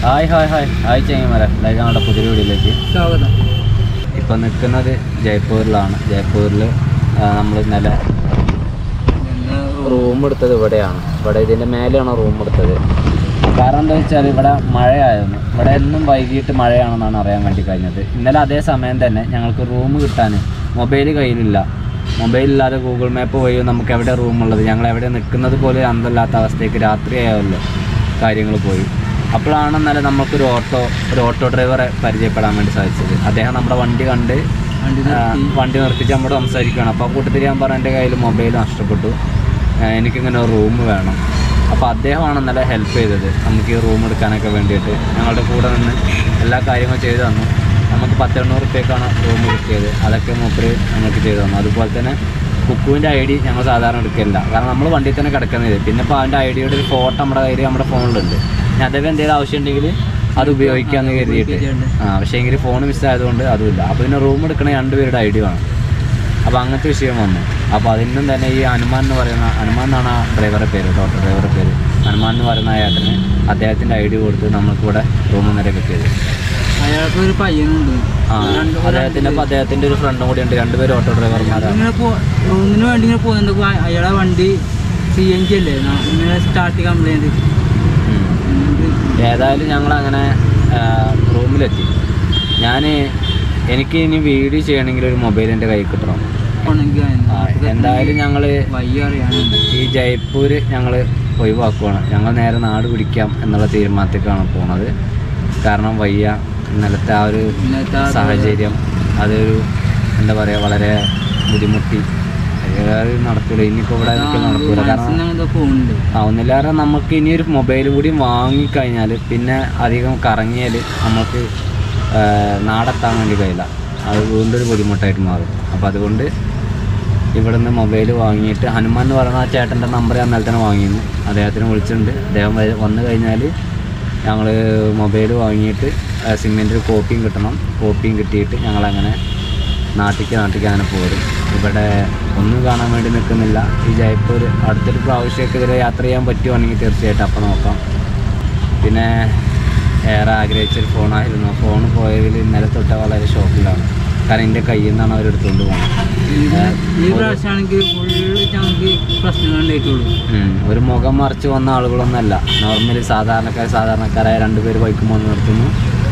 Hi hi hi hi ചെങ്ങന്മാരെ live നമ്മുടെ പുതിയ വീഡിയോയിലേക്ക് സ്വാഗതം ഇപ്പം നിൽക്കുന്നത് ജയ്പൂരിലാണ് ജയ്പൂരിൽ നമ്മൾ ഇന്നലെ റൂം എടുത്തത് ഇവിടെയാണ് ഇവിടെ ഇതിൻ്റെ മേലെയാണ് റൂം എടുത്തത് കാരണം എന്താ വെച്ചാൽ ഇവിടെ മഴയായിരുന്നു ഇവിടെ എന്നും വൈകിട്ട് മഴയാണെന്നാണ് അറിയാൻ വേണ്ടി കഴിഞ്ഞത് ഇന്നലെ അതേ സമയം തന്നെ ഞങ്ങൾക്ക് റൂം കിട്ടാൻ മൊബൈൽ കയ്യിലില്ല മൊബൈൽ ഇല്ലാതെ ഗൂഗിൾ മാപ്പ് വഴി നമുക്ക് എവിടെ റൂം ഉള്ളത് ഞങ്ങൾ എവിടെ നിൽക്കുന്നത് പോലെ അന്തല്ലാത്ത അവസ്ഥയ്ക്ക് രാത്രിയായല്ലോ കാര്യങ്ങൾ പോയി അപ്പോഴാണ് ഇന്നലെ നമുക്കൊരു ഓട്ടോ ഒരു ഓട്ടോ ഡ്രൈവറെ പരിചയപ്പെടാൻ വേണ്ടി സാധിച്ചത് അദ്ദേഹം നമ്മുടെ വണ്ടി കണ്ട് വണ്ടി ആ, നിർത്തി വണ്ടി നിർത്തിച്ച് നമ്മോട് സംസാരിക്കുകയാണ് അപ്പോൾ കൂട്ടത്തിൽ ഞാൻ പറഞ്ഞ എൻ്റെ കയ്യിൽ മൊബൈൽ നഷ്ടപ്പെട്ടു ആ, എനിക്കിങ്ങനെ ഒരു റൂം വേണം അപ്പോൾ അദ്ദേഹമാണ് ഇന്നലെ ഹെൽപ്പ് ചെയ്തത് നമുക്ക് ഈ റൂം എടുക്കാനൊക്കെ വേണ്ടിയിട്ട് ഞങ്ങളുടെ കൂടെ നിന്ന് എല്ലാ കാര്യങ്ങളും ചെയ്തു തന്നു നമുക്ക് പത്തെണ്ണൂറ് റുപ്യക്കാണ് റൂം കിട്ടിയത് അതൊക്കെ മൂപ്പര് നമുക്ക് ചെയ്തു തന്നു അതുപോലെ തന്നെ കുക്കുവിൻ്റെ ഐ ഡി ഞങ്ങൾ സാധാരണ എടുക്കില്ല കാരണം നമ്മൾ വണ്ടിയിൽ തന്നെ കിടക്കുന്നത് പിന്നെ ഇപ്പോൾ അവൻ്റെ ഐ ഡിയുടെ ഒരു ഫോട്ടോ നമ്മുടെ കയ്യിൽ നമ്മുടെ ഫോണിലുണ്ട് ഇനി അഥവാ എന്തെങ്കിലും ആവശ്യം ഉണ്ടെങ്കിൽ അത് ഉപയോഗിക്കാമെന്ന് കരുതിയിട്ട് ആ പക്ഷേ എങ്കിൽ ഫോൺ മിസ്സായതുകൊണ്ട് അതുമില്ല അപ്പോൾ പിന്നെ റൂം എടുക്കണ രണ്ടുപേരുടെ ഐ ഡി വേണം അപ്പോൾ അങ്ങനത്തെ വിഷയം വന്നു അപ്പോൾ അതിനും തന്നെ ഈ ഹനുമാൻ എന്ന് പറയുന്ന ഹനുമാൻ എന്നാണ് ആ ഡ്രൈവറുടെ പേര് ഡോക്ടർ ഡ്രൈവറുടെ പേര് ഹനുമാൻ എന്ന് പറയുന്ന ആ ഏട്ടന് അദ്ദേഹത്തിൻ്റെ ഐ ഡി കൊടുത്ത് നമുക്കിവിടെ റൂം നേരെ കിട്ടിയത് അയാൾക്ക് ഒരു പയ്യനുണ്ട് ആ രണ്ട് അദ്ദേഹത്തിൻ്റെ അപ്പോൾ അദ്ദേഹത്തിൻ്റെ ഒരു ഫ്രണ്ടും കൂടി ഉണ്ട് രണ്ടുപേരും ഓട്ടോ ഡ്രൈവർമാരാണ് ഇങ്ങനെ പോ റൂമിന് വേണ്ടി ഇങ്ങനെ പോകുന്നുണ്ട് അയാളെ വണ്ടി സി എൻ ജി അല്ലേ ന- ഇങ്ങനെ സ്റ്റാർട്ട് കംപ്ലൈൻറ്റ് ഉം. ഏതായാലും ഞങ്ങൾ അങ്ങനെ റൂമിലെത്തി ഞാൻ എനിക്ക് ഇനി വീഡിയോ ചെയ്യണമെങ്കിൽ ഒരു മൊബൈൽ എൻ്റെ കയ്യിൽ കിട്ടണം പോണെങ്കിൽ ആ, എന്തായാലും ഞങ്ങൾ വയ്യ അറിയാനുണ്ട് ഈ ജയ്പൂർ ഞങ്ങൾ ഒഴിവാക്കുവാണ് ഞങ്ങൾ നേരെ നാട് പിടിക്കാം എന്നുള്ള തീരുമാനത്തേക്കാണ് പോണത് കാരണം വയ്യ ഇന്നലത്തെ ആ ഒരു ഇന്നത്തെ ആ സാഹചര്യം അതൊരു എന്താ പറയുക വളരെ ബുദ്ധിമുട്ടി അത് നടക്കൂല ഇനിയിപ്പോൾ ഇവിടെ നിൽക്കാൻ നടക്കൂല കാരണം മനസ്സിന് അങ്ങനത്തെ പോകുന്നുണ്ട് ആ ഒന്നില്ലാതെ നമുക്ക് ഇനി ഒരു മൊബൈൽ കൂടി വാങ്ങിക്കഴിഞ്ഞാൽ പിന്നെ അധികം കറങ്ങിയാൽ നമുക്ക് ആ, നാടെത്താൻ വേണ്ടി കഴിയില്ല അത് വീണ്ടും ഒരു ബുദ്ധിമുട്ടായിട്ട് മാറും അപ്പോൾ അതുകൊണ്ട് ഇവിടുന്ന് മൊബൈൽ വാങ്ങിയിട്ട് ഹനുമാൻ എന്ന് പറയുന്ന ആ ചേട്ടൻ്റെ നമ്പർ ഞാൻ ഇന്നലെ തന്നെ വാങ്ങിയിരുന്നു അദ്ദേഹത്തിന് വിളിച്ചിട്ടുണ്ട് അദ്ദേഹം വ- വന്നു കഴിഞ്ഞാൽ ഞങ്ങൾ മൊബൈൽ വാങ്ങിയിട്ട് സിമ്മിൻ്റെ ഒരു കോപ്പിയും കിട്ടണം കോപ്പിയും കിട്ടിയിട്ട് ഞങ്ങളങ്ങനെ നാട്ടിലേക്ക് നാട്ടിലേക്ക് അങ്ങനെ പോരും ഇവിടെ ഒന്നും കാണാൻ വേണ്ടി നിൽക്കുന്നില്ല ഈ ജയ്പൂർ അടുത്തൊരു പ്രാവശ്യമൊക്കെ ഇതിൽ യാത്ര ചെയ്യാൻ പറ്റുവാണെങ്കിൽ തീർച്ചയായിട്ടും അപ്പം നോക്കാം പിന്നെ ഏറെ ആഗ്രഹിച്ചൊരു ഫോണായിരുന്നു ഫോൺ പോയതിൽ ഇന്നലെ തൊട്ട് വളരെ ഷോക്കിലാണ് കാരണം എൻ്റെ കയ്യിൽ നിന്നാണ് അവർ എടുത്തുകൊണ്ട് പോകുന്നത് ഈ പ്രാവശ്യമാണെങ്കിൽ ഫുള്ള് ഞങ്ങൾക്ക് പ്രശ്നങ്ങൾ ഉണ്ടായിട്ടുള്ളൂ ഉം. ഒരു മുഖം മറിച്ച് വന്ന ആളുകളൊന്നല്ല നോർമലി സാധാരണക്കാർ സാധാരണക്കാരായ രണ്ടുപേര് ബൈക്കും വന്ന് നിർത്തുന്നു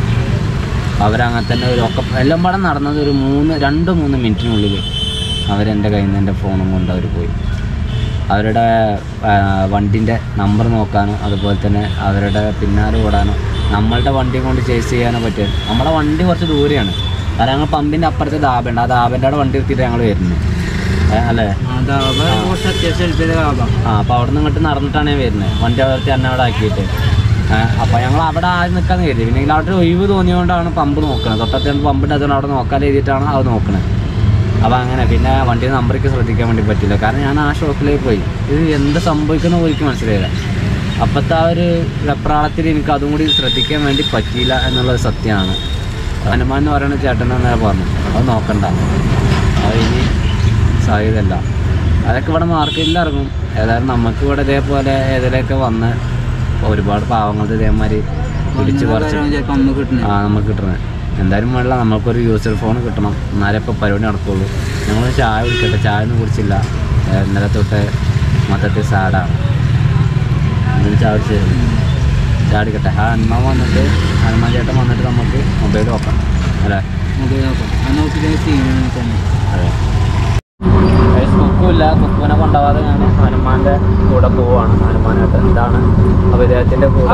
അവരങ്ങനെ തന്നെ ഒരു ഒക്കെ എല്ലാം പാടെ നടന്നത് ഒരു മൂന്ന് രണ്ട് മൂന്ന് മിനിറ്റിനുള്ളിൽ അവരെൻ്റെ കയ്യിൽ നിന്ന് എൻ്റെ ഫോണും കൊണ്ട് അവർ പോയി അവരുടെ വണ്ടിൻ്റെ നമ്പർ നോക്കാനോ അതുപോലെ തന്നെ അവരുടെ പിന്നാലെ ഓടാനോ നമ്മളുടെ വണ്ടി കൊണ്ട് ചേസ് ചെയ്യാനോ പറ്റും നമ്മുടെ വണ്ടി കുറച്ച് ദൂരെയാണ് കാരണം ഞങ്ങൾ പമ്പിൻ്റെ അപ്പുറത്തെ ദാബുണ്ട് ആ ദാബൻ്റെ അവിടെ വണ്ടി നിർത്തിയിട്ട് ഞങ്ങൾ വരുന്നത് ഏ, അല്ലേ അതാവുമ്പോൾ കുറച്ച് അത്യാവശ്യം എടുത്തത് ലാഭം ആ അപ്പോൾ അവിടെ നിന്ന് ഇങ്ങോട്ട് നടന്നിട്ടാണ് ഞാൻ വരുന്നത് വണ്ടി അവിടുത്തെ തന്നെ അവിടെ ആക്കിയിട്ട് അപ്പോൾ ഞങ്ങൾ അവിടെ ആരും നിൽക്കാൻ കരുതി പിന്നെ ഇതിൽ അവിടെ ഒരു ഒഴിവ് തോന്നിയതുകൊണ്ടാണ് പമ്പ് നോക്കുന്നത് തൊട്ടത്തെ രണ്ട് പമ്പിൻ്റെ അതുകൊണ്ട് അവിടെ നോക്കാൻ എഴുതിയിട്ടാണ് അത് നോക്കുന്നത് അപ്പോൾ അങ്ങനെ പിന്നെ വണ്ടി നമ്പർക്ക് ശ്രദ്ധിക്കാൻ വേണ്ടി പറ്റില്ല കാരണം ഞാൻ ആ ഷോപ്പിലേക്ക് പോയി ഇത് എന്ത് സംഭവിക്കുന്ന എനിക്ക് മനസ്സിലായില്ല അപ്പോഴത്തെ ആ ഒരു വെപ്രാളത്തിൽ എനിക്ക് അതും കൂടി ശ്രദ്ധിക്കാൻ വേണ്ടി പറ്റിയില്ല എന്നുള്ളത് സത്യമാണ് ഹനുമാൻ എന്ന് പറയുന്ന ചേട്ടൻ എന്നേ പറഞ്ഞു അത് നോക്കണ്ട അത് ഇനി സാധ്യതയല്ല അതൊക്കെ ഇവിടെ മാർക്കറ്റിൽ ഇറങ്ങും ഏതായാലും നമുക്ക് ഇവിടെ ഇതേപോലെ ഏതിലൊക്കെ വന്ന് ഒരുപാട് പാവങ്ങൾ ഇതേമാതിരി പിടിച്ച് പറിച്ച് ചിലപ്പോൾ അമ്മ കിട്ടുന്നത് ആ നമുക്ക് കിട്ടണത് എന്തായാലും വേണ്ട നമുക്കൊരു യൂസർ ഫോൺ കിട്ടണം എന്നാലേ ഇപ്പോൾ പരിപാടി നടക്കുള്ളൂ ഞങ്ങൾ ചായ കുടിക്കട്ടെ ചായ ഒന്നും കുടിച്ചില്ല ഏ, ഇന്നലെ തൊട്ട് മൊത്തത്തിൽ സാഡാണ് എന്നിട്ട് ചായ കുടിച്ച് ചായ കുടിക്കട്ടെ ആ ഹനുമാൻ വന്നിട്ട് ഹനുമാൻ ചേട്ടൻ വന്നിട്ട് നമുക്ക് മൊബൈൽ നോക്കാം അല്ലേ മൊബൈൽ നോക്കാം അത് നോക്കിയിട്ട് ചെയ്യുന്നത് തന്നെ അതെ കുക്കുമില്ല കുക്കുവിനെ കൊണ്ടുപോകാതെ ഞാൻ ഹനുമാന്റെ കൂടെ പോവാണ് ഹനുമാനായിട്ട് ഇതാണ് അപ്പോൾ ഇദ്ദേഹത്തിൻ്റെ കൂടെ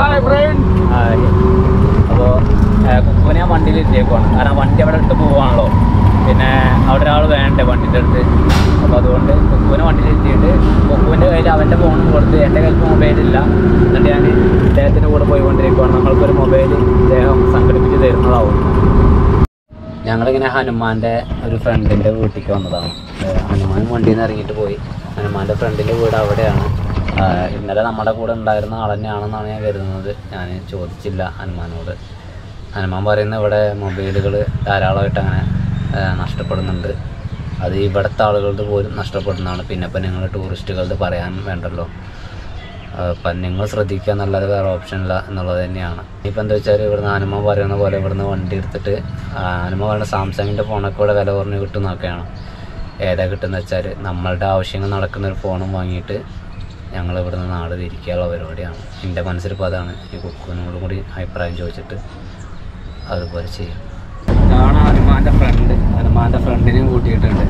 അപ്പോൾ കുക്കുവിനെ ഞാൻ വണ്ടിയിൽ എത്തിയേക്കുവാണ് കാരണം വണ്ടി അവിടെ ഇട്ട് പോവാണല്ലോ പിന്നെ അവിടെ ഒരാൾ വേണ്ടേ വണ്ടിൻ്റെ അടുത്ത് അപ്പോൾ അതുകൊണ്ട് കുക്കുവിനെ വണ്ടിയിൽ എത്തിയിട്ട് കുക്കുവിൻ്റെ കയ്യിൽ അവൻ്റെ ഫോണും കൊടുത്ത് എൻ്റെ കയ്യിൽ മൊബൈലില്ല എന്നിട്ട് ഞാൻ ഇദ്ദേഹത്തിൻ്റെ കൂടെ പോയിക്കൊണ്ടിരിക്കുവാണ് നമ്മൾക്കൊരു മൊബൈൽ ഇദ്ദേഹം സംഘടിപ്പിച്ച് തരുന്നതാവും ഞങ്ങളിങ്ങനെ ഹനുമാന്റെ ഒരു ഫ്രണ്ടിന്റെ വീട്ടിലേക്ക് വന്നതാണ് ഏഹ് ഹനുമാൻ വണ്ടിയിൽ നിന്ന് ഇറങ്ങിയിട്ട് പോയി ഹനുമാന്റെ ഫ്രണ്ടിന്റെ വീട് അവിടെയാണ് ആഹ് ഇന്നലെ നമ്മുടെ കൂടെ ഉണ്ടായിരുന്ന ആൾ തന്നെയാണെന്നാണ് ഞാൻ കരുതുന്നത് ഞാൻ ചോദിച്ചില്ല ഹനുമാനോട് ഹനുമാൻ പറയുന്ന ഇവിടെ മൊബൈലുകൾ ധാരാളമായിട്ട് അങ്ങനെ ആഹ് നഷ്ടപ്പെടുന്നുണ്ട് അത് ഇവിടുത്തെ ആളുകളുടെ പോലും നഷ്ടപ്പെടുന്നതാണ് പിന്നെ ഇപ്പം നിങ്ങൾ ടൂറിസ്റ്റുകളുടെ പറയാൻ വേണ്ടല്ലോ അപ്പം നിങ്ങൾ ശ്രദ്ധിക്കുക എന്നുള്ളത് വേറെ ഓപ്ഷൻ ഇല്ല എന്നുള്ളത് തന്നെയാണ് ഇപ്പം എന്താ വെച്ചാൽ ഇവിടുന്ന് ഹനുമാൻ പറയുന്ന പോലെ ഇവിടുന്ന് വണ്ടി എടുത്തിട്ട് ആ, ഹനുമാൻ പറയുന്ന സാംസങ്ങിൻ്റെ ഫോണൊക്കെ ഇവിടെ വില കുറഞ്ഞ് കിട്ടും നോക്കുകയാണ് ഏതാ കിട്ടുന്നത് വെച്ചാൽ നമ്മളുടെ ആവശ്യങ്ങൾ നടക്കുന്ന ഒരു ഫോണും വാങ്ങിയിട്ട് ഞങ്ങൾ ഇവിടുന്ന് നാട് തിരിക്കാനുള്ള പരിപാടിയാണ് എൻ്റെ മനസ്സിലിപ്പോൾ അതാണ് ഈ കുക്കുവിനോടും കൂടി അഭിപ്രായം ചോദിച്ചിട്ട് അതുപോലെ ചെയ്യാം ഇതാണ് ഹനുമാന്റെ ഫ്രണ്ട് ഹനുമാന്റെ ഫ്രണ്ടിനെയും കൂട്ടിയിട്ടുണ്ട്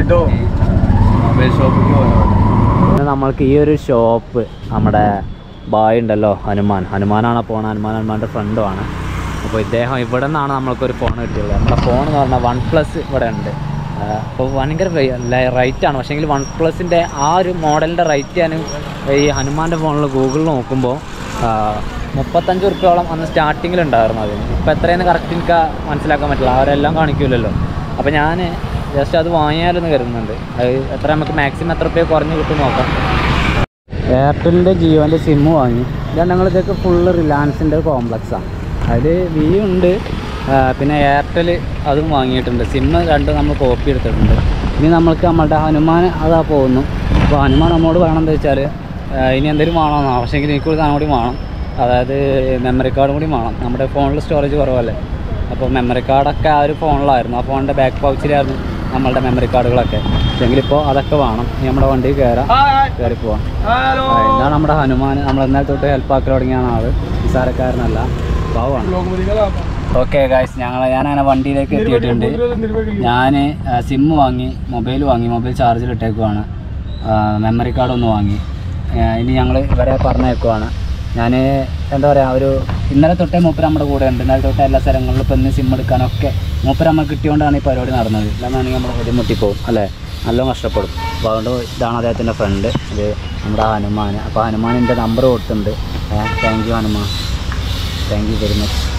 മൊബൈൽ ഷോപ്പിൽ പിന്നെ നമ്മൾക്ക് ഈ ഒരു ഷോപ്പ് നമ്മുടെ ബായ് ഉണ്ടല്ലോ ഹനുമാൻ ഹനുമാനാണ് പോണ ഹനുമാൻ ഹനുമാൻ്റെ ഫ്രണ്ടുമാണ് അപ്പോൾ ഇദ്ദേഹം ഇവിടെ നിന്നാണ് നമ്മൾക്കൊരു ഫോൺ കിട്ടിയത് നമ്മുടെ ഫോൺ എന്ന് പറഞ്ഞാൽ വൺ പ്ലസ് ഇവിടെ ഉണ്ട് അപ്പോൾ ഭയങ്കര റൈറ്റാണ് പക്ഷേങ്കിൽ വൺ പ്ലസിൻ്റെ ആ ഒരു മോഡലിൻ്റെ റേറ്റ് ഞാൻ ഈ ഹനുമാൻ്റെ ഫോണിൽ ഗൂഗിളിൽ നോക്കുമ്പോൾ മുപ്പത്തഞ്ച് റുപ്യോളം അന്ന് സ്റ്റാർട്ടിങ്ങിൽ ഉണ്ടായിരുന്നു അതിന് ഇപ്പോൾ എത്രയെന്ന് കറക്റ്റ് എനിക്ക് മനസ്സിലാക്കാൻ പറ്റില്ല അവരെല്ലാം കാണിക്കില്ലല്ലോ അപ്പോൾ ഞാൻ ജസ്റ്റ് അത് വാങ്ങിയാലെന്ന് കരുതുന്നുണ്ട് അത് എത്ര നമുക്ക് മാക്സിമം എത്ര റുപ്യ കുറഞ്ഞ് കിട്ടും നോക്കാം എയർടെലിൻ്റെ ജിയോൻ്റെ സിമ്മ് വാങ്ങി ഇതാണ് ഞങ്ങൾ ഇതൊക്കെ ഫുള്ള് റിലയൻസിൻ്റെ കോംപ്ലക്സാണ് അതിൽ വി ഉണ്ട് ആ, പിന്നെ എയർടെൽ അതും വാങ്ങിയിട്ടുണ്ട് സിമ്മ് രണ്ട് നമ്മൾ കോപ്പി എടുത്തിട്ടുണ്ട് ഇനി നമ്മൾക്ക് നമ്മളുടെ ഹനുമാൻ അതാ പോകുന്നു അപ്പോൾ ഹനുമാൻ നമ്മോട് വേണമെന്ന് വെച്ചാൽ ഇനി എന്തെങ്കിലും വേണമെന്നോ പക്ഷേങ്കിൽ എനിക്കൊരു സാധനം കൂടി വേണം അതായത് മെമ്മറി കാർഡും കൂടി വേണം നമ്മുടെ ഫോണിൽ സ്റ്റോറേജ് കുറവല്ലേ അപ്പോൾ മെമ്മറി കാർഡൊക്കെ ആ ഒരു ഫോണിലായിരുന്നു ആ ഫോണിൻ്റെ ബാക്ക് പൗച്ചിലായിരുന്നു നമ്മളുടെ മെമ്മറി കാർഡുകളൊക്കെ പക്ഷേങ്കിൽ ഇപ്പോൾ അതൊക്കെ വേണം ഇനി നമ്മുടെ വണ്ടിയിൽ കയറാം കയറി പോവാം ആ, ഇതാണ് നമ്മുടെ ഹനുമാൻ നമ്മൾ ഇന്നലെ തൊട്ട് ഹെൽപ്പ് ആക്കി തുടങ്ങിയാണ് ആള് നിസാരക്കാരനല്ല പാവമാണ് ഓക്കെ ഗായ്സ് ഞങ്ങൾ ഞാനങ്ങനെ വണ്ടിയിലേക്ക് എത്തിയിട്ടുണ്ട് ഞാൻ സിമ്മ് വാങ്ങി മൊബൈൽ വാങ്ങി മൊബൈൽ ചാർജിൽ ഇട്ടേക്കുവാണ് മെമ്മറി കാർഡ് ഒന്ന് വാങ്ങി ആ, ഇനി ഞങ്ങൾ ഇവരെ പറഞ്ഞേക്കുവാണ് ഞാൻ എന്താ പറയുക ഒരു ഇന്നലെ തൊട്ടേ മൂപ്പര് നമ്മുടെ കൂടെ ഉണ്ട് ഇന്നലെ തൊട്ടേ എല്ലാ സ്ഥലങ്ങളിലും ഇപ്പം ഇന്ന് സിം എടുക്കാനൊക്കെ മൂപ്പര് നമ്മൾ കിട്ടിയോണ്ടാണ് ഈ പരിപാടി നടന്നത് ഇല്ലാന്നാണെങ്കിൽ നമ്മൾ ബുദ്ധിമുട്ടിപ്പോവും അല്ലേ നല്ല കഷ്ടപ്പെടും അപ്പോൾ അതുകൊണ്ട് ഇതാണ് അദ്ദേഹത്തിൻ്റെ ഫ്രണ്ട് ഇത് നമ്മുടെ ഹനുമാൻ അപ്പോൾ ഹനുമാനിൻ്റെ നമ്പർ കൊടുത്തിട്ടുണ്ട് thank you Hanuman thank you very much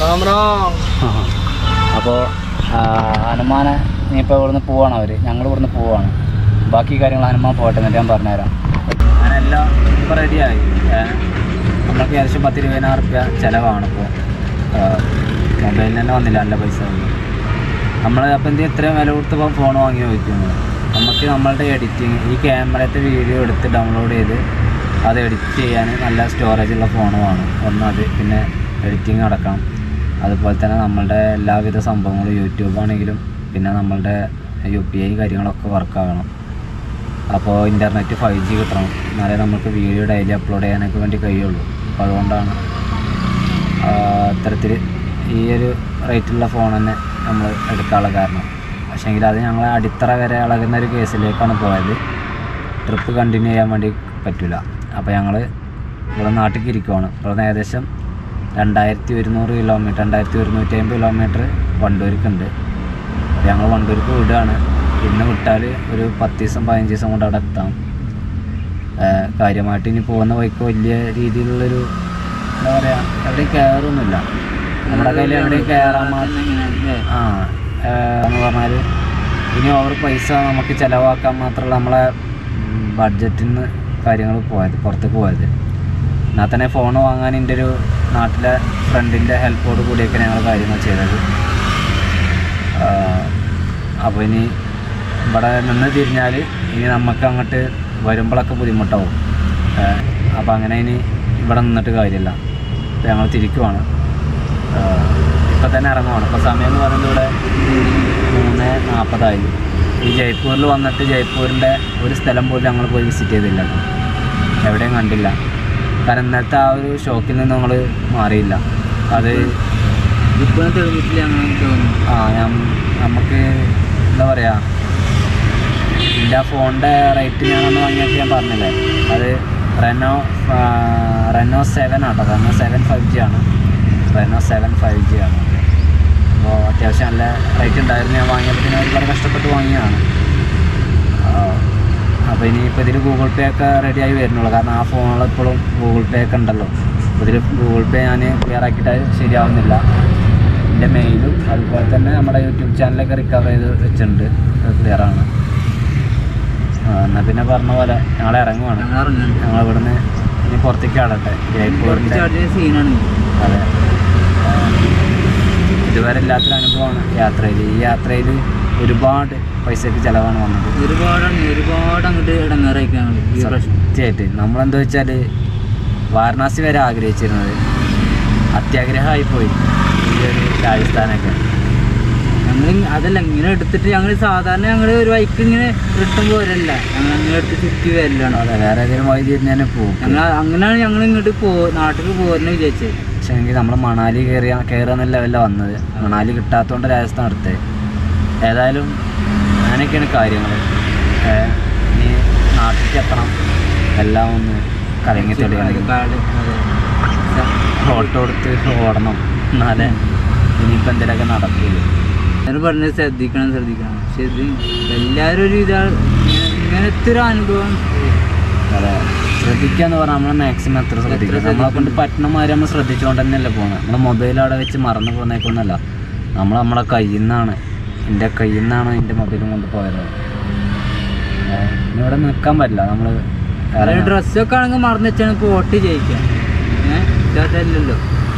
അപ്പോൾ ഹനുമാനെ ഇനിയിപ്പോൾ ഇവിടുന്ന് പോവാണ് അവർ ഞങ്ങൾ ഇവിടുന്ന് പോവാണ് ബാക്കി കാര്യങ്ങൾ ഹനുമാൻ പോട്ടെ എന്നിട്ട് ഞാൻ പറഞ്ഞുതരാം ഞാനെല്ലാം ഇപ്പോൾ റെഡിയായി നമ്മൾക്ക് ഏകദേശം പത്ത് ഇരുപതിനായിരം റുപ്യ ചിലവാണ് ഇപ്പോൾ മൊബൈലിന് തന്നെ വന്നില്ല നല്ല പൈസ വന്നു നമ്മൾ അപ്പോൾ എന്ത് ഇത്രയും വില കൊടുത്ത് ഇപ്പോൾ ഫോൺ വാങ്ങി ചോദിക്കുന്നത് നമുക്ക് നമ്മളുടെ എഡിറ്റിങ് ഈ ക്യാമറത്തെ വീഡിയോ എടുത്ത് ഡൗൺലോഡ് ചെയ്ത് അത് എഡിറ്റ് ചെയ്യാൻ നല്ല സ്റ്റോറേജ് ഉള്ള ഫോണുമാണ് ഒന്നത് പിന്നെ എഡിറ്റിംഗ് നടക്കണം അതുപോലെ തന്നെ നമ്മളുടെ എല്ലാവിധ സംഭവങ്ങളും യൂട്യൂബ് ആണെങ്കിലും പിന്നെ നമ്മളുടെ യു പി ഐ കാര്യങ്ങളൊക്കെ വർക്കാകണം അപ്പോൾ ഇൻ്റർനെറ്റ് ഫൈവ് ജി കിട്ടണം എന്നാലേ നമുക്ക് വീഡിയോ ഡെയിലി അപ്ലോഡ് ചെയ്യാനൊക്കെ വേണ്ടി കഴിയുള്ളൂ അപ്പോൾ അതുകൊണ്ടാണ് ആ, ഇത്തരത്തിൽ ഈ ഒരു റേറ്റുള്ള ഫോൺ തന്നെ നമ്മൾ എടുക്കാനുള്ള കാരണം പക്ഷേങ്കിൽ അത് ഞങ്ങൾ അടിത്തറ വരെ ഇളകുന്ന ഒരു കേസിലേക്കാണ് പോയത് ട്രിപ്പ് കണ്ടിന്യൂ ചെയ്യാൻ വേണ്ടി പറ്റില്ല അപ്പോൾ ഞങ്ങൾ ഇവിടെ നാട്ടിലേക്ക് ഇരിക്കുവാണ് ഇവിടുന്ന് ഏകദേശം രണ്ടായിരത്തി ഒരുന്നൂറ് കിലോമീറ്റർ രണ്ടായിരത്തി ഒരുന്നൂറ്റി അമ്പത് കിലോമീറ്റർ വണ്ടൂർക്കുണ്ട് അപ്പോൾ ഞങ്ങൾ വണ്ടൂർക്ക് വിടുകയാണ് ഇന്ന് വിട്ടാൽ ഒരു പത്ത് ദിവസം പതിനഞ്ച് ദിവസം കൊണ്ട് അവിടെ എത്താം ഏഹ് കാര്യമായിട്ട് ഇനി പോകുന്ന വഴിക്ക് വലിയ രീതിയിലുള്ളൊരു എന്താ പറയുക എവിടെയും കയറൊന്നുമില്ല നമ്മുടെ കയ്യിൽ എവിടെയും കയറാൻ മാത്രം ആ ഏഹ് എന്ന് പറഞ്ഞാൽ ഇനി ഓവർ പൈസ നമുക്ക് ചിലവാക്കാൻ മാത്രമല്ല നമ്മളെ ബഡ്ജറ്റിൽ നിന്ന് കാര്യങ്ങൾ പോയത് പുറത്തേക്ക് പോയത് എന്നാൽ തന്നെ ഫോൺ വാങ്ങാൻ എൻ്റെ ഒരു നാട്ടിലെ ഫ്രണ്ടിൻ്റെ ഹെൽപ്പോട് കൂടിയൊക്കെ ഞങ്ങൾ കാര്യങ്ങൾ ചെയ്തത് അപ്പോൾ ഇനി ഇവിടെ നിന്ന് തിരിഞ്ഞാൽ ഇനി നമുക്ക് അങ്ങോട്ട് വരുമ്പോഴൊക്കെ ബുദ്ധിമുട്ടാവും അപ്പോൾ അങ്ങനെ ഇനി ഇവിടെ നിന്നിട്ട് കാര്യമില്ല അപ്പോൾ ഞങ്ങൾ തിരിക്കുവാണ് ഇപ്പം തന്നെ ഇറങ്ങുവാണ് ഇപ്പോൾ സമയം എന്ന് പറയുന്നത് ഇവിടെ മൂന്ന് നാൽപ്പതായി ഈ ജയ്പൂരിൽ വന്നിട്ട് ജയ്പൂരിൻ്റെ ഒരു സ്ഥലം പോലും ഞങ്ങൾ പോയി വിസിറ്റ് ചെയ്തില്ല എവിടെയും കണ്ടില്ല കാരണം ഇന്നലത്തെ ആ ഒരു ഷോക്കിൽ നിന്ന് ഞങ്ങൾ മാറിയില്ല അത് ഇപ്പോഴും തെളിഞ്ഞിട്ടില്ല അങ്ങനെ തോന്നുന്നു ആ ഞാൻ നമുക്ക് എന്താ പറയുക എൻ്റെ ആ ഫോണിൻ്റെ റേറ്റ് ഞാനൊന്ന് വാങ്ങിയപ്പോൾ ഞാൻ പറഞ്ഞില്ലേ അത് റെനോ റെനോ സെവൻ ആട്ടോ റെനോ സെവൻ ഫൈവ് ജി ആണ് റെനോ സെവൻ ഫൈവ് ജി ആണ് അപ്പോൾ അത്യാവശ്യം നല്ല റേറ്റ് ഉണ്ടായിരുന്നു ഞാൻ വാങ്ങിയപ്പോൾ പിന്നെ ഒരുപാട് കഷ്ടപ്പെട്ട് വാങ്ങിയതാണ് അപ്പോൾ ഇനിയിപ്പോൾ ഇതിൽ ഗൂഗിൾ പേ ഒക്കെ റെഡിയായി വരുന്നുള്ളൂ കാരണം ആ ഫോണിൽ ഇപ്പോഴും ഗൂഗിൾ പേ ഒക്കെ ഉണ്ടല്ലോ അപ്പോൾ ഇതിൽ ഗൂഗിൾ പേ ഞാൻ ക്ലിയർ ആക്കിയിട്ട് ശരിയാവുന്നില്ല എൻ്റെ മെയിലും അതുപോലെ തന്നെ നമ്മുടെ യൂട്യൂബ് ചാനലൊക്കെ റിക്കവർ ചെയ്ത് വെച്ചിട്ടുണ്ട് ക്ലിയർ ആണ് ആ, എന്നാ പിന്നെ പറഞ്ഞ പോലെ ഞങ്ങൾ ഇറങ്ങുവാണ് ഞങ്ങൾ ഇറങ്ങുന്നുണ്ട് ഞങ്ങൾ ഇവിടുന്ന് ഇനി പുറത്തേക്ക് ആടട്ടെ ജയ്പൂരിൻ്റെ ചാടിയ സീനാണ് അതെ ആ, ഇതുവരെ ഇല്ലാത്തൊരു അനുഭവമാണ് യാത്രയിൽ ഈ യാത്രയിൽ ഒരുപാട് പൈസക്ക് ചിലവാണ് വന്നത് ഒരുപാടാണ് ഒരുപാട് അങ്ങോട്ട് ഇടങ്ങേറായി ഞങ്ങൾ ഈ പ്രശ്നം സത്യമായിട്ട് നമ്മളെന്താ വെച്ചാൽ വാരണാസി വരെ ആഗ്രഹിച്ചിരുന്നത് അത്യാഗ്രഹമായി പോയി ഈ ഒരു രാജസ്ഥാനൊക്കെ ഞങ്ങൾ അതല്ല ഇങ്ങനെ എടുത്തിട്ട് ഞങ്ങൾ സാധാരണ ഞങ്ങൾ ഒരു ബൈക്ക് ഇങ്ങനെ റിട്ടേൺ പോരല്ല ഞങ്ങൾ അങ്ങനെ എടുത്ത് ചുറ്റി വരലാണ് അതെ വേറെ ഏതെങ്കിലും വഴി തിരിഞ്ഞാൽ പോകും ഞങ്ങൾ അങ്ങനെയാണ് ഞങ്ങൾ ഇങ്ങോട്ട് പോ നാട്ടിൽ പോരുന്ന വിചാരിച്ചത് പക്ഷേ എങ്കിൽ നമ്മൾ മണാലി കയറിയ കയറുന്ന ലെവലിലാണ് വന്നത് മണാലി കിട്ടാത്തതുകൊണ്ട് രാജസ്ഥാൻ എടുത്തത് ഏതായാലും അങ്ങനെയൊക്കെയാണ് കാര്യങ്ങൾ ഇനി നാട്ടിലേക്ക് എത്തണം എല്ലാം ഒന്ന് കലങ്ങി തെളിയണം കാട് അതെ ഓട്ടോ എടുത്ത് ഓടണം എന്നാലേ ഇനിയിപ്പോൾ എന്തെങ്കിലുമൊക്കെ നടക്കുള്ളൂ ഞാൻ പറഞ്ഞത് ശ്രദ്ധിക്കണം ശ്രദ്ധിക്കണം പക്ഷെ ഇത് എല്ലാവരും ഒരു ഇതാ ഇങ്ങനെ- ഇങ്ങനത്തെ ഒരു അനുഭവം അതെ ശ്രദ്ധിക്കുക എന്ന് പറഞ്ഞാൽ നമ്മൾ മാക്സിമം എത്ര ശ്രദ്ധിക്കുക നമ്മളെ കൊണ്ട് പറ്റുന്ന മാതിരി നമ്മൾ ശ്രദ്ധിച്ചുകൊണ്ട് തന്നെയല്ലേ പോകുന്നത് നമ്മുടെ മൊബൈൽ അവിടെ വെച്ച് മറന്നു പോകുന്നേക്കൊന്നല്ല നമ്മൾ നമ്മളെ കയ്യിൽ നിന്നാണ് എൻ്റെ കയ്യിൽ നിന്നാണ് എൻ്റെ മൊബൈലും കൊണ്ട് പോയത് ഏ, ഇനി ഇവിടെ നിൽക്കാൻ പറ്റില്ല നമ്മൾ ഡ്രസ്സൊക്കെ ആണെങ്കിൽ മറന്നു വെച്ചാണ് പോട്ട് ജയിക്കാം ഏഹ് ഇതല്ലല്ലോ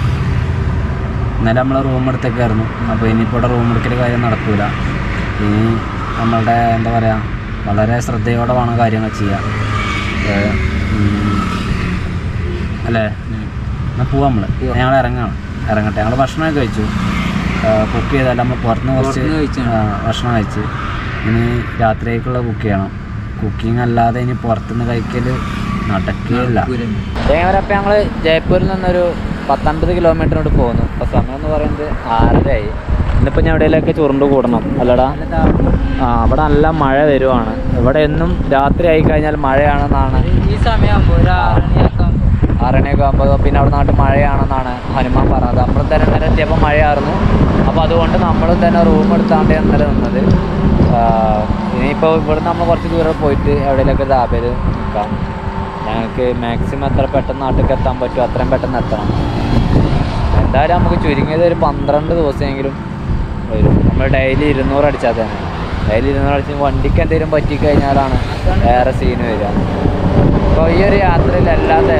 ഇന്നലെ നമ്മൾ റൂം എടുത്തേക്കായിരുന്നു അപ്പോൾ ഇനിയിപ്പോൾ ഇവിടെ റൂം എടുക്കൽ കാര്യം നടക്കൂല ഇനി നമ്മളുടെ എന്താ പറയുക വളരെ ശ്രദ്ധയോടെ വേണം കാര്യങ്ങൾ ചെയ്യാൻ ഏ, ഉം, അല്ലേ എന്നാൽ പോവാം നമ്മൾ പോവാം. ഞങ്ങൾ ഇറങ്ങാം ഇറങ്ങട്ടെ ഞങ്ങൾ ഭക്ഷണമൊക്കെ കഴിച്ചു കുക്ക് ചെയ്തല്ല നമ്മൾ പുറത്തുനിന്ന് കുറച്ച് പുറത്തുനിന്ന് കഴിച്ചാണ്. ആ, ഭക്ഷണം കഴിച്ച് ഇനി രാത്രിയേക്കുള്ള കുക്ക് ചെയ്യണം കുക്കിംഗ് അല്ലാതെ ഇനി പുറത്തുനിന്ന് കഴിക്കൽ നടക്കുകയില്ല അപ്പം ഞങ്ങൾ ജയ്പൂരിൽ നിന്നൊരു പത്തൊൻപത് കിലോമീറ്ററിനോട് പോകുന്നു അപ്പോൾ സമയം എന്ന് പറയുന്നത് ആറരയായി ഇന്നിപ്പോൾ ഞാൻ എവിടെയെങ്കിലൊക്കെ ചുരുണ്ട് കൂടണം അല്ലടാ ആ അവിടെ നല്ല മഴ വരുവാണ് ഇവിടെ എന്നും രാത്രി ആയി കഴിഞ്ഞാൽ മഴയാണെന്നാണ് ഈ സമയമാകുമ്പോൾ ഒരു ആറണിയൊക്കെ ആറണിയൊക്കെ ആകുമ്പോൾ പിന്നെ അവിടെ നാട്ടിൽ മഴയാണെന്നാണ് ഹനുമാൻ പറഞ്ഞത് നമ്മളും തന്നെ ഇന്നലെ എത്തിയപ്പോൾ മഴയായിരുന്നു അപ്പോൾ അതുകൊണ്ട് നമ്മളും തന്നെ റൂം എടുത്താണ്ട് ഇന്നലെ നിന്നത് ആ, ഇനിയിപ്പോൾ ഇവിടെ നമ്മൾ കുറച്ച് ദൂരം പോയിട്ട് എവിടെയെങ്കിലൊക്കെ ധാബയിൽ നിൽക്കാം ഞങ്ങൾക്ക് മാക്സിമം എത്ര പെട്ടെന്ന് നാട്ടിലേക്ക് എത്താൻ പറ്റുമോ അത്രയും പെട്ടെന്ന് എത്തണം എന്തായാലും നമുക്ക് ചുരുങ്ങിയത് ഒരു പന്ത്രണ്ട് ദിവസമെങ്കിലും വരും നമ്മൾ ഡെയിലി ഇരുന്നൂറ് അടിച്ചാൽ തന്നെ ഡെയിലി ഇരുന്നൂറ് അടിച്ച് വണ്ടിക്ക് എന്തെങ്കിലും പറ്റിക്കഴിഞ്ഞാലാണ് വേറെ സീന് വരിക അപ്പോൾ ഈ ഒരു യാത്രയിൽ അല്ലാതെ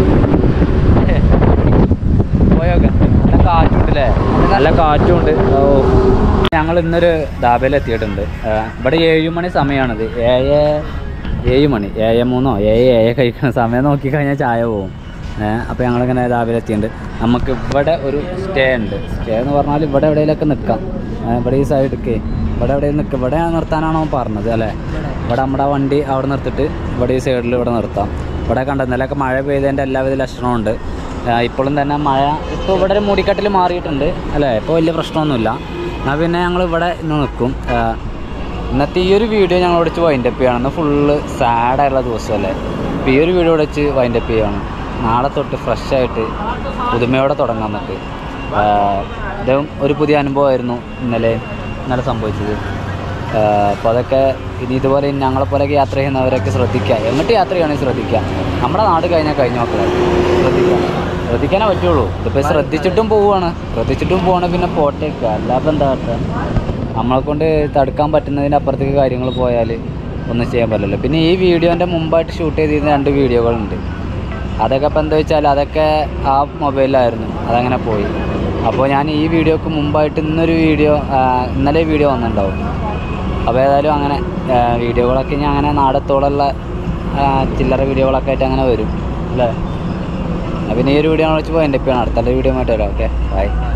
പോയൊക്കെ നല്ല കാറ്റുണ്ടല്ലേ നല്ല കാറ്റുണ്ട് ഓ ഞങ്ങൾ ഇന്നൊരു ധാബയിൽ എത്തിയിട്ടുണ്ട് ആ, ഇവിടെ ഏഴ് മണി സമയമാണിത് ഏഴ് ഏഴ് മണി ഏഴ് മൂന്നോ ഏഴ് ഏഴ് കഴിക്കുന്ന സമയം നോക്കിക്കഴിഞ്ഞാൽ ചായ പോകും ഏഹ് അപ്പോൾ ഞങ്ങളിങ്ങനെ രാവിലെ എത്തിയിട്ടുണ്ട് നമുക്ക് ഇവിടെ ഒരു സ്റ്റേ ഉണ്ട് സ്റ്റേ എന്ന് പറഞ്ഞാൽ ഇവിടെ എവിടെയെങ്കിലൊക്കെ നിൽക്കാം ഏ, ഇവിടെ ഈ സൈഡിലേക്ക് ഇവിടെ എവിടെ നിൽക്കുക ഇവിടെ നിർത്താനാണോ അവൻ പറഞ്ഞത് അല്ലേ ഇവിടെ നമ്മുടെ വണ്ടി അവിടെ നിർത്തിട്ട് ഇവിടെ ഈ സൈഡിൽ ഇവിടെ നിർത്താം ഇവിടെ കണ്ട ഇന്നലെയൊക്കെ മഴ പെയ്തതിൻ്റെ എല്ലാവിധ ലക്ഷണമുണ്ട് ആ, ഇപ്പോഴും തന്നെ മഴ ഇപ്പോൾ ഇവിടെ ഒരു മൂടിക്കെട്ടിൽ മാറിയിട്ടുണ്ട് അല്ലേ ഇപ്പോൾ വലിയ പ്രശ്നമൊന്നുമില്ല എന്നാൽ പിന്നെ ഞങ്ങൾ ഇവിടെ ഇന്ന് നിൽക്കും ആ, ഇന്നത്തെ ഈ ഒരു വീഡിയോ ഞങ്ങൾ വെച്ച് വൈൻഡപ്പ് ചെയ്യണം ഇന്ന് ഫുള്ള് സാഡായിട്ടുള്ള ദിവസമല്ലേ അപ്പോൾ ഈ ഒരു വീഡിയോ വെച്ച് വൈൻഡപ്പ് ചെയ്യണം നാളെ തൊട്ട് ഫ്രഷ് ആയിട്ട് പുതുമയോടെ തുടങ്ങാം നമുക്ക് ആ, ഇതും ഒരു പുതിയ അനുഭവമായിരുന്നു ഇന്നലെ ഇന്നലെ സംഭവിച്ചത് അപ്പോൾ അതൊക്കെ ഇനി ഇതുപോലെ ഞങ്ങളെ പോലെയൊക്കെ യാത്ര ചെയ്യുന്നവരൊക്കെ ശ്രദ്ധിക്കുക എങ്ങോട്ട് യാത്ര ചെയ്യണമെങ്കിൽ ശ്രദ്ധിക്കുക നമ്മുടെ നാട് കഴിഞ്ഞാൽ കഴിഞ്ഞ മക്കളെ ശ്രദ്ധിക്കുക ശ്രദ്ധിക്കാനേ പറ്റുള്ളൂ ഇതിപ്പോൾ ശ്രദ്ധിച്ചിട്ടും പോവുകയാണ് ശ്രദ്ധിച്ചിട്ടും പോകണേ പിന്നെ പോട്ടേക്കുക അല്ലാതെ എന്താ കാട്ടുക നമ്മളെ കൊണ്ട് തടുക്കാൻ പറ്റുന്നതിന് അപ്പുറത്തേക്ക് കാര്യങ്ങൾ പോയാൽ ഒന്നും ചെയ്യാൻ പറ്റില്ലല്ലോ പിന്നെ ഈ വീഡിയോൻ്റെ മുമ്പായിട്ട് ഷൂട്ട് ചെയ്തിരുന്ന രണ്ട് വീഡിയോകളുണ്ട് അതൊക്കെ ഇപ്പം എന്താ വെച്ചാൽ അതൊക്കെ ആ മൊബൈലിലായിരുന്നു അതങ്ങനെ പോയി അപ്പോൾ ഞാൻ ഈ വീഡിയോക്ക് മുമ്പായിട്ട് ഇന്നൊരു വീഡിയോ ആ, ഇന്നലെ വീഡിയോ വന്നിട്ടുണ്ടാവും അപ്പോൾ ഏതായാലും അങ്ങനെ ആ, വീഡിയോകളൊക്കെ ഞാൻ അങ്ങനെ നാടത്തോടുള്ള ആ, ചില്ലറ വീഡിയോകളൊക്കെ ആയിട്ട് അങ്ങനെ വരും അല്ലേ അപ്പം പിന്നെ ഈ ഒരു വീഡിയോ വെച്ച് പോയി എൻ്റെ ഇപ്പം അടുത്ത വീഡിയോ ആയിട്ട് വരാം ഓക്കെ ബൈ